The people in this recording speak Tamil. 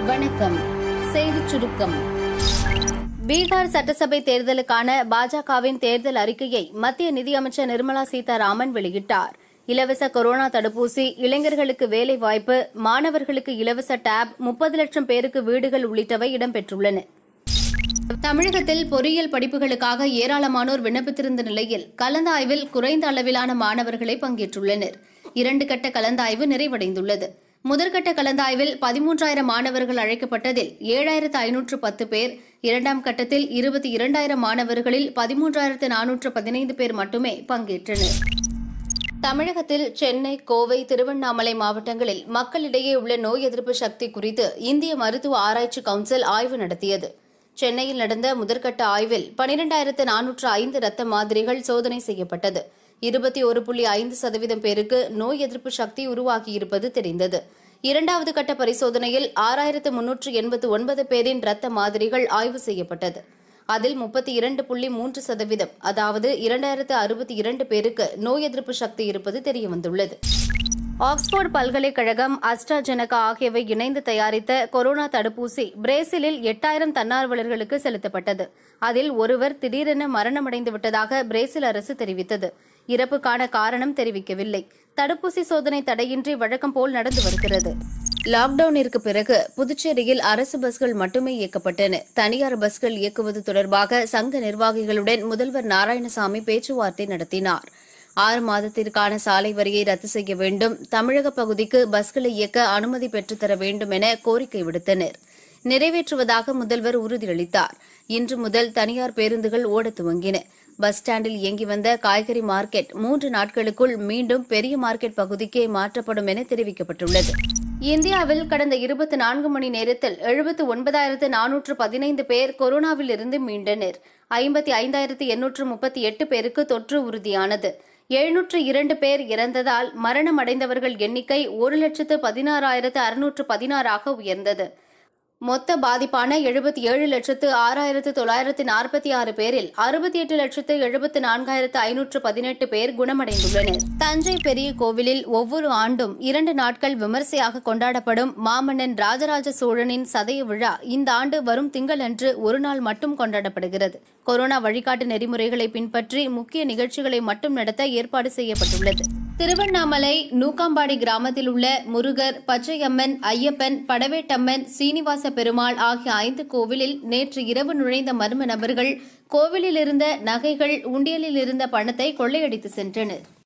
வணக்கம் செய்திச் சுருக்கம் பீகார் சட்டசபை தேர்தலுக்கான பாஜகவின் தேர்தல் அறிக்கையை மத்திய நிதியமைச்சர் நிர்மலா சீதாராமன் வெளியிட்டார் இலவச கொரோனா தடுப்பூசி இளைஞர்களுக்கு வேலை வாய்ப்பு மாணவர்களுக்கு இலவச டேப் முப்பது லட்சம் பேருக்கு வீடுகள் உள்ளிட்டவை இடம்பெற்றுள்ளன தமிழகத்தில் பொறியியல் படிப்புகளுக்காக ஏராளமானோர் விண்ணப்பித்திருந்த நிலையில் கலந்தாய்வில் குறைந்த அளவிலான மாணவர்களே பங்கேற்றுள்ளனர் இரண்டு கட்ட கலந்தாய்வு நிறைவடைந்துள்ளது முதற்கட்ட கலந்தாய்வில் பதிமூன்றாயிரம் மாணவர்கள் அழைக்கப்பட்டதில் ஏழாயிரத்து ஐநூற்று பத்து பேர் இரண்டாம் கட்டத்தில் இருபத்தி இரண்டாயிரம் மாணவர்களில் பதிமூன்றாயிரத்து நானூற்று பதினைந்து பேர் மட்டுமே பங்கேற்றனர் தமிழகத்தில் சென்னை கோவை திருவண்ணாமலை மாவட்டங்களில் மக்களிடையே உள்ள நோய் எதிர்ப்பு சக்தி குறித்து இந்திய மருத்துவ ஆராய்ச்சி கவுன்சில் ஆய்வு நடத்தியது சென்னையில் நடந்த முதற்கட்ட ஆய்வில் பனிரெண்டாயிரத்து நானூற்று ஐந்து ரத்த மாதிரிகள் சோதனை செய்யப்பட்டது இருபத்தி ஒரு புள்ளி ஐந்து சதவீதம் பேருக்கு நோய் எதிர்ப்பு சக்தி உருவாகியிருப்பது தெரிந்தது இரண்டாவது கட்ட பரிசோதனையில் ஆறாயிரத்து முன்னூற்று எண்பத்து ஒன்பது பேரின் ரத்த மாதிரிகள் ஆய்வு செய்யப்பட்டது அதில் முப்பத்தி இரண்டு புள்ளி மூன்று சதவீதம் அதாவது இரண்டாயிரத்து அறுபத்தி இரண்டு பேருக்கு நோய் எதிர்ப்பு சக்தி இருப்பது தெரியவந்துள்ளது ஆக்ஸ்போர்ட் பல்கலைக்கழகம் அஸ்ட்ராஜெனகா ஆகியவை இணைந்து தயாரித்த கொரோனா தடுப்பூசி பிரேசிலில் எட்டாயிரம் தன்னார்வலர்களுக்கு செலுத்தப்பட்டது அதில் ஒருவர் திடீரென மரணமடைந்து விட்டதாக பிரேசில் அரசு தெரிவித்தது இறப்புக்கான காரணம் தெரிவிக்கவில்லை தடுப்பூசி சோதனை தடையின்றி வழக்கம் போல் நடந்து வருகிறது லாக்டவுனிற்கு பிறகு புதுச்சேரியில் அரசு பஸ்கள் மட்டுமே இயக்கப்பட்டன தனியார் பஸ்கள் இயக்குவது தொடர்பாக சங்க நிர்வாகிகளுடன் முதல்வர் நாராயணசாமி பேச்சுவார்த்தை நடத்தினார் ஆறு மாதத்திற்கான சாலை வரியை ரத்து செய்ய வேண்டும் தமிழக பகுதிக்கு பஸ்களை இயக்க அனுமதி பெற்றுத்தர வேண்டும் என கோரிக்கை விடுத்தனர் நிறைவேற்றுவதாக முதல்வர் உறுதியளித்தார் இன்று முதல் தனியார் பேருந்துகள் ஓட துவங்கின பஸ் ஸ்டாண்டில் இயங்கி வந்த காய்கறி மார்க்கெட் மூன்று நாட்களுக்குள் மீண்டும் பெரிய மார்க்கெட் பகுதிக்கே மாற்றப்படும் என தெரிவிக்கப்பட்டுள்ளது இந்தியாவில் கடந்த இருபத்தி நான்கு மணி நேரத்தில் எழுபத்து ஒன்பதாயிரத்து நானூற்று பதினைந்து பேர் கொரோனாவில் இருந்து மீண்டனர் ஐம்பத்தி ஐந்தாயிரத்து எண்ணூற்று முப்பத்தி எட்டு பேருக்கு தொற்று உறுதியானது எழுநூற்று இரண்டு பேர் இறந்ததால் மரணமடைந்தவர்கள் எண்ணிக்கை ஒரு லட்சத்து பதினாறாயிரத்து அறுநூற்று பதினாறாக உயர்ந்தது மொத்த பாதிப்பான எழுபத்தி ஏழு லட்சத்து ஆறாயிரத்து தொள்ளாயிரத்து நாற்பத்தி ஆறு பேரில் அறுபத்தி எட்டு லட்சத்து எழுபத்து நான்காயிரத்து ஐநூற்று பதினெட்டு பேர் குணமடைந்துள்ளனர் தஞ்சை பெரிய கோவிலில் ஒவ்வொரு ஆண்டும் இரண்டு நாட்கள் விமர்சையாக கொண்டாடப்படும் மாமன்னன் ராஜராஜ சோழனின் சதய விழா இந்த ஆண்டு வரும் திங்களன்று ஒரு நாள் மட்டும் கொண்டாடப்படுகிறது கொரோனா வழிகாட்டு நெறிமுறைகளை பின்பற்றி முக்கிய நிகழ்ச்சிகளை மட்டும் நடத்த ஏற்பாடு செய்யப்பட்டுள்ளது திருவண்ணாமலை நூக்காம்பாடி கிராமத்தில் உள்ள முருகர் பச்சையம்மன் ஐயப்பன் படவேட்டம்மன் சீனிவாச பெருமாள் ஆகிய ஐந்து கோவிலில் நேற்று இரவு நுழைந்த மர்ம நபர்கள் கோவிலில் இருந்த நகைகள் உண்டியலில் இருந்த பணத்தை கொள்ளையடித்து சென்றனர்